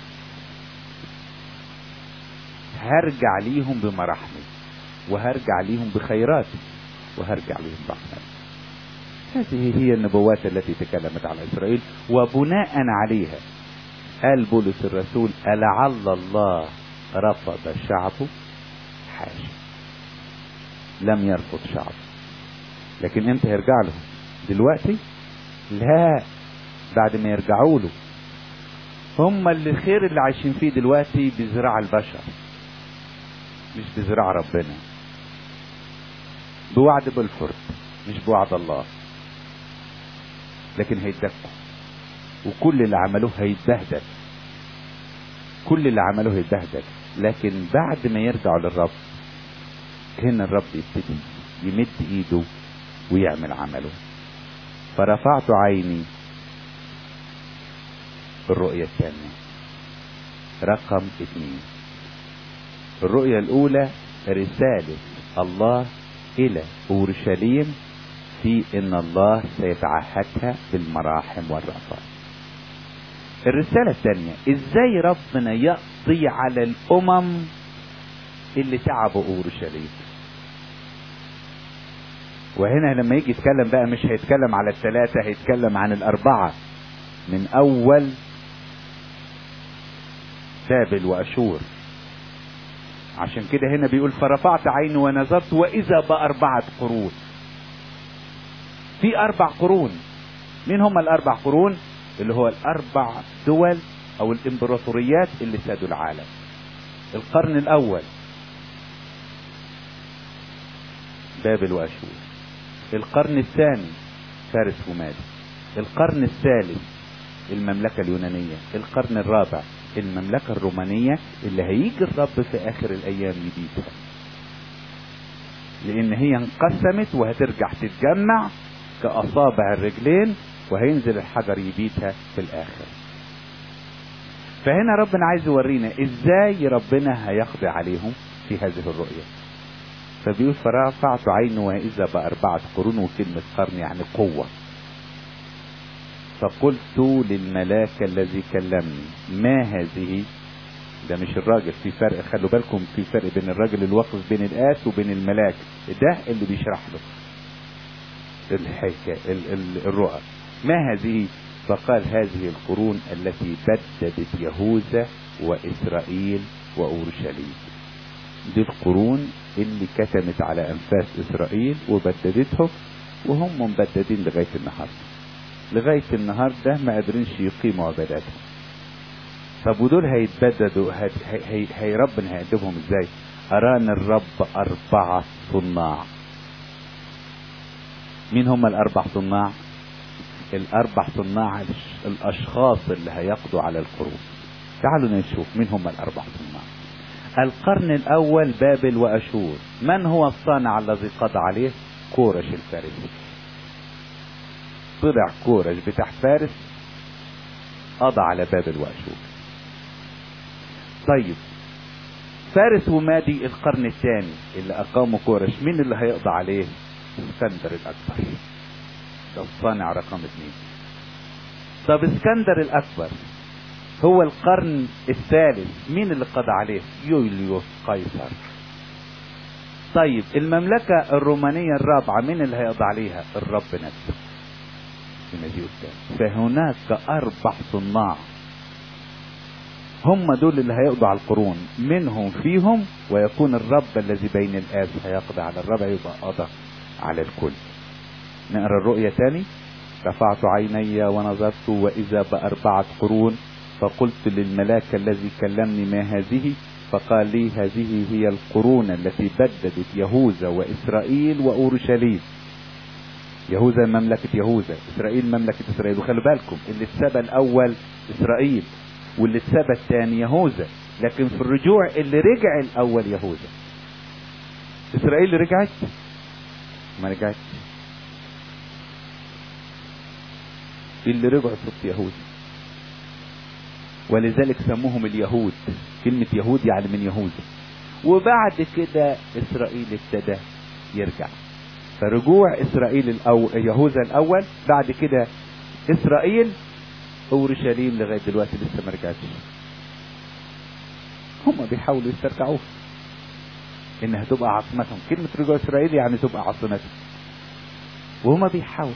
هرجع ليهم بمراحمي وهرجع ليهم بخيراتي وهرجع ليهم برحمتي هذه هي النبوات التي تكلمت على إسرائيل وبناء عليها قال بولس الرسول ألعل الله رفض شعبه حاشا لم يرفض شعبه لكن امتى يرجع لهم دلوقتي لا بعد ما يرجعوا له هم اللي الخير اللي عايشين فيه دلوقتي بزراع البشر مش بزراع ربنا بوعد بالفرد مش بوعد الله لكن هيتدفوا وكل اللي عملوه هيتبهدل كل اللي عملوه هيتبهدل لكن بعد ما يرجعوا للرب هنا الرب يبتدي يمد ايده ويعمل عمله فرفعت عيني الرؤية الثانية رقم اثنين الرؤية الأولى رسالة الله إلى أورشليم في إن الله سيتعهدها بالمراحم والرأفات. الرسالة الثانية إزاي ربنا يقضي على الأمم اللي تعبوا أورشليم. وهنا لما يجي يتكلم بقى مش هيتكلم على الثلاثة هيتكلم عن الأربعة من أول بابل وأشور عشان كده هنا بيقول فرفعت عيني ونظرت وإذا بأربعة قرون في أربع قرون مين هم الأربع قرون اللي هو الأربع دول أو الإمبراطوريات اللي سادوا العالم القرن الأول بابل وأشور القرن الثاني فارس ومادي القرن الثالث المملكة اليونانية القرن الرابع المملكة الرومانية اللي هيجي الرب في آخر الأيام يبيدها لأن هي انقسمت وهترجع تتجمع كأصابع الرجلين وهينزل الحجر يبيتها في الآخر فهنا ربنا عايز يورينا ازاي ربنا هيقضي عليهم في هذه الرؤية فبيقول فرفعت عينه وإذا بأربعة قرون وكلمة قرن يعني قوة فقلت للملاك الذي كلمني ما هذه ده مش الراجل في فرق خلوا بالكم في فرق بين الراجل الواقف بين الآس وبين الملاك ده اللي بيشرح له الحكاية ال- ال- الرؤى ما هذه فقال هذه القرون التي بددت يهوذا وإسرائيل وأورشليم دي القرون اللي كتمت على أنفاس إسرائيل وبددتهم وهم مبددين لغاية النهاردة لغاية النهاردة ما قادرينش يقيموا عباداتهم طب ودول هيتبددوا هي, هي, هي ربنا هيأدبهم ازاي أرانا الرب أربعة صناع مين هم الأربع صناع الأربع صناع الش- الأشخاص اللي هيقضوا على القرون تعالوا نشوف مين هم الأربع صناع القرن الأول بابل وأشور من هو الصانع الذي قضى عليه كورش الفارسي طلع كورش بتاع فارس قضى على بابل وأشور طيب فارس ومادي القرن الثاني اللي أقاموا كورش مين اللي هيقضى عليه اسكندر الأكبر ده الصانع رقم اثنين طب اسكندر الأكبر هو القرن الثالث مين اللي قضى عليه يوليوس قيصر طيب المملكة الرومانية الرابعة مين اللي هيقضي عليها الرب نفسه في مجيء الثاني فهناك أربع صناع هم دول اللي هيقضوا على القرون منهم فيهم ويكون الرب الذي بين الآب هيقضي على الربع يبقى قضى على الكل نقرا الرؤية تاني رفعت عيني ونظرت وإذا بأربعة قرون فقلت للملاك الذي كلمني ما هذه فقال لي هذه هي القرون التي بددت يهوذا وإسرائيل وأورشليم يهوذا مملكة يهوذا إسرائيل مملكة إسرائيل وخلوا بالكم اللي اتسبى الأول إسرائيل واللي اتسبى الثاني يهوذا لكن في الرجوع اللي رجع الأول يهوذا إسرائيل اللي رجعت ما رجعتش اللي رجعوا ست يهود ولذلك سموهم اليهود كلمة يهود يعني من يهوذا وبعد كده اسرائيل ابتدى يرجع فرجوع اسرائيل الأو... يهوذا الاول بعد كده اسرائيل اورشليم لغايه دلوقتي لسه ما رجعتش هم بيحاولوا يسترجعوها انها تبقى عاصمتهم كلمه رجوع اسرائيل يعني تبقى عاصمتهم وهما بيحاولوا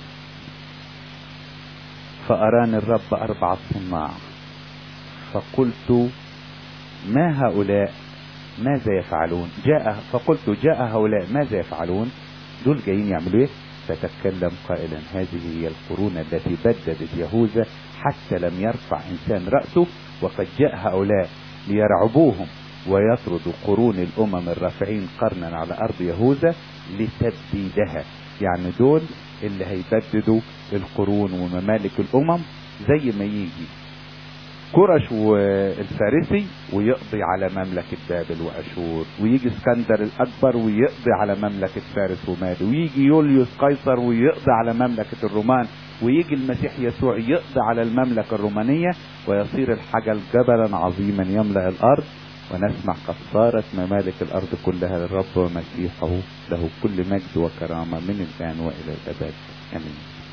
فاراني الرب اربعه صناع فقلت ما هؤلاء ماذا يفعلون جاء فقلت جاء هؤلاء ماذا يفعلون دول جايين يعملوا ايه فتكلم قائلا هذه هي القرون التي بددت يهوذا حتى لم يرفع انسان راسه وقد جاء هؤلاء ليرعبوهم ويطردوا قرون الامم الرافعين قرنا على ارض يهوذا لتبديدها يعني دول اللي هيبددوا القرون وممالك الامم زي ما يجي كرش والفارسي ويقضي على مملكة بابل وأشور ويجي اسكندر الأكبر ويقضي على مملكة فارس وماد ويجي يوليوس قيصر ويقضي على مملكة الرومان ويجي المسيح يسوع يقضي على المملكة الرومانية ويصير الحجل جبلا عظيما يملأ الأرض ونسمع قد صارت ممالك الأرض كلها للرب ومسيحه له كل مجد وكرامة من الآن وإلى الأبد آمين